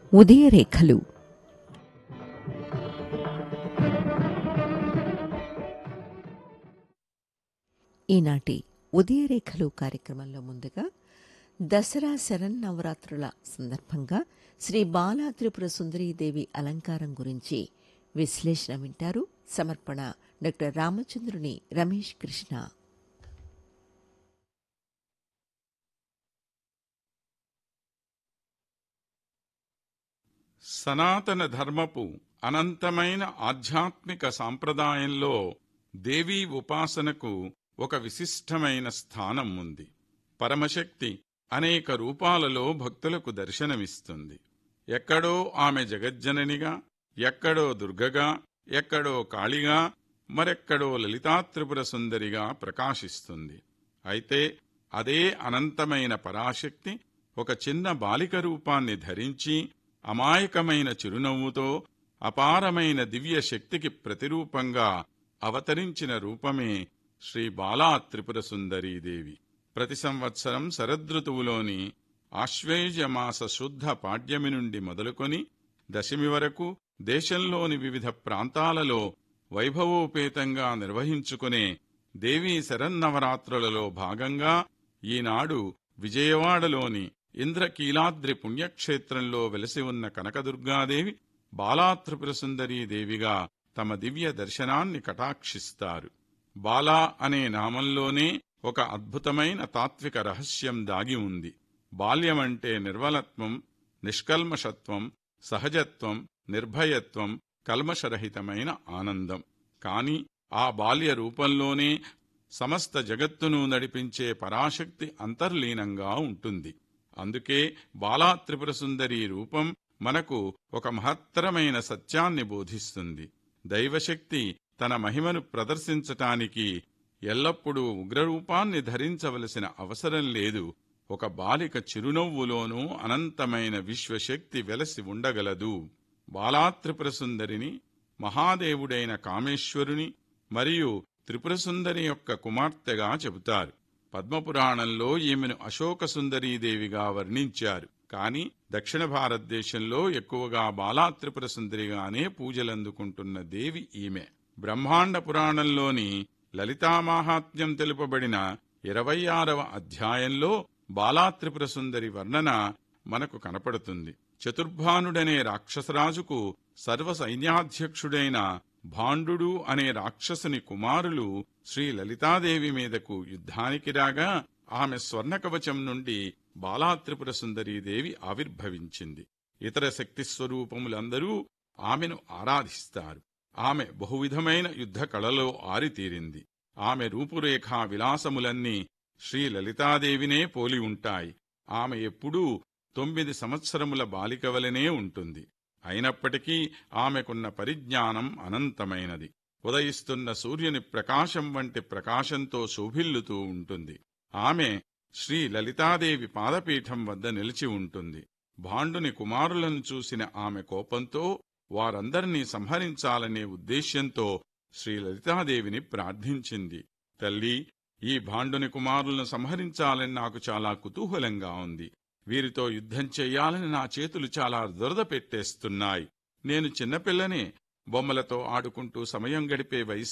ఉదయరేఖలు ఈనాటి ఉదయరేఖలు కార్యక్రమంలో ముందుగా దసరా శరన్నవరాత్రుల సందర్భంగా శ్రీ బాలా త్రిపుర సుందరీదేవి అలంకారం గురించి విశ్లేషణ వింటారు సమర్పణ డాక్టర్ రామచంద్రుని రమేష్ కృష్ణ సనాతన ధర్మపు అనంతమైన ఆధ్యాత్మిక సాంప్రదాయంలో దేవీ ఉపాసనకు ఒక విశిష్టమైన స్థానం ఉంది పరమశక్తి అనేక రూపాలలో భక్తులకు దర్శనమిస్తుంది ఎక్కడో ఆమె జగజ్జననిగా ఎక్కడో దుర్గగా ఎక్కడో కాళిగా మరెక్కడో లలితాత్రిపుర సుందరిగా ప్రకాశిస్తుంది అయితే అదే అనంతమైన పరాశక్తి ఒక చిన్న బాలిక రూపాన్ని ధరించి అమాయకమైన చిరునవ్వుతో అపారమైన దివ్య శక్తికి ప్రతిరూపంగా అవతరించిన రూపమే శ్రీ బాలా త్రిపుర సుందరీదేవి ప్రతి సంవత్సరం శరదృతువులోని ఆశ్వేజమాస శుద్ధ పాడ్యమి నుండి మొదలుకొని దశమి వరకు దేశంలోని వివిధ ప్రాంతాలలో వైభవోపేతంగా నిర్వహించుకునే దేవీ శరన్నవరాత్రులలో భాగంగా ఈనాడు విజయవాడలోని ఇంద్రకీలాద్రి పుణ్యక్షేత్రంలో వెలసి ఉన్న కనకదుర్గాదేవి బాలాత్రిపుర దేవిగా తమ దివ్య దర్శనాన్ని కటాక్షిస్తారు బాలా అనే నామంలోనే ఒక అద్భుతమైన తాత్విక రహస్యం దాగి ఉంది బాల్యమంటే నిర్మలత్వం నిష్కల్మషత్వం సహజత్వం నిర్భయత్వం కల్మషరహితమైన ఆనందం కాని ఆ బాల్య రూపంలోనే సమస్త జగత్తును నడిపించే పరాశక్తి అంతర్లీనంగా ఉంటుంది అందుకే బాలాత్రిపుర సుందరి రూపం మనకు ఒక మహత్తరమైన సత్యాన్ని బోధిస్తుంది దైవశక్తి తన మహిమను ప్రదర్శించటానికి ఎల్లప్పుడూ ఉగ్రరూపాన్ని ధరించవలసిన అవసరం లేదు ఒక బాలిక చిరునవ్వులోనూ అనంతమైన విశ్వశక్తి వెలసి ఉండగలదు బాలాత్రిపురసుందరిని మహాదేవుడైన కామేశ్వరుని మరియు త్రిపురసుందరి యొక్క కుమార్తెగా చెబుతారు పద్మపురాణంలో ఈమెను అశోక సుందరీదేవిగా వర్ణించారు కాని దక్షిణ భారతదేశంలో ఎక్కువగా బాలాత్రిపుర సుందరిగానే పూజలందుకుంటున్న దేవి ఈమె బ్రహ్మాండ పురాణంలోని లలితామాహాత్మ్యం తెలుపబడిన ఇరవై ఆరవ అధ్యాయంలో బాలాత్రిపుర సుందరి వర్ణన మనకు కనపడుతుంది చతుర్భానుడనే రాక్షసరాజుకు సర్వ సైన్యాధ్యక్షుడైన భాండు అనే రాక్షసుని కుమారులు శ్రీ లలితాదేవి మీదకు యుద్ధానికి రాగా ఆమె స్వర్ణకవచం నుండి బాలాత్రిపుర సుందరీదేవి ఆవిర్భవించింది ఇతర శక్తి స్వరూపములందరూ ఆమెను ఆరాధిస్తారు ఆమె బహువిధమైన యుద్ధ కళలో ఆరితీరింది ఆమె రూపురేఖా విలాసములన్నీ శ్రీ లలితాదేవినే పోలి ఉంటాయి ఆమె ఎప్పుడూ తొమ్మిది సంవత్సరముల బాలిక వలనే ఉంటుంది అయినప్పటికీ ఆమెకున్న పరిజ్ఞానం అనంతమైనది ఉదయిస్తున్న సూర్యుని ప్రకాశం వంటి ప్రకాశంతో శోభిల్లుతూ ఉంటుంది ఆమె శ్రీ లలితాదేవి పాదపీఠం వద్ద నిలిచి ఉంటుంది భాండుని కుమారులను చూసిన ఆమె కోపంతో వారందర్నీ సంహరించాలనే ఉద్దేశ్యంతో శ్రీ లలితాదేవిని ప్రార్థించింది తల్లి ఈ భాండుని కుమారులను సంహరించాలని నాకు చాలా కుతూహలంగా ఉంది వీరితో యుద్ధం చెయ్యాలని నా చేతులు చాలా దురద పెట్టేస్తున్నాయి నేను చిన్నపిల్లనే బొమ్మలతో ఆడుకుంటూ సమయం గడిపే వయసు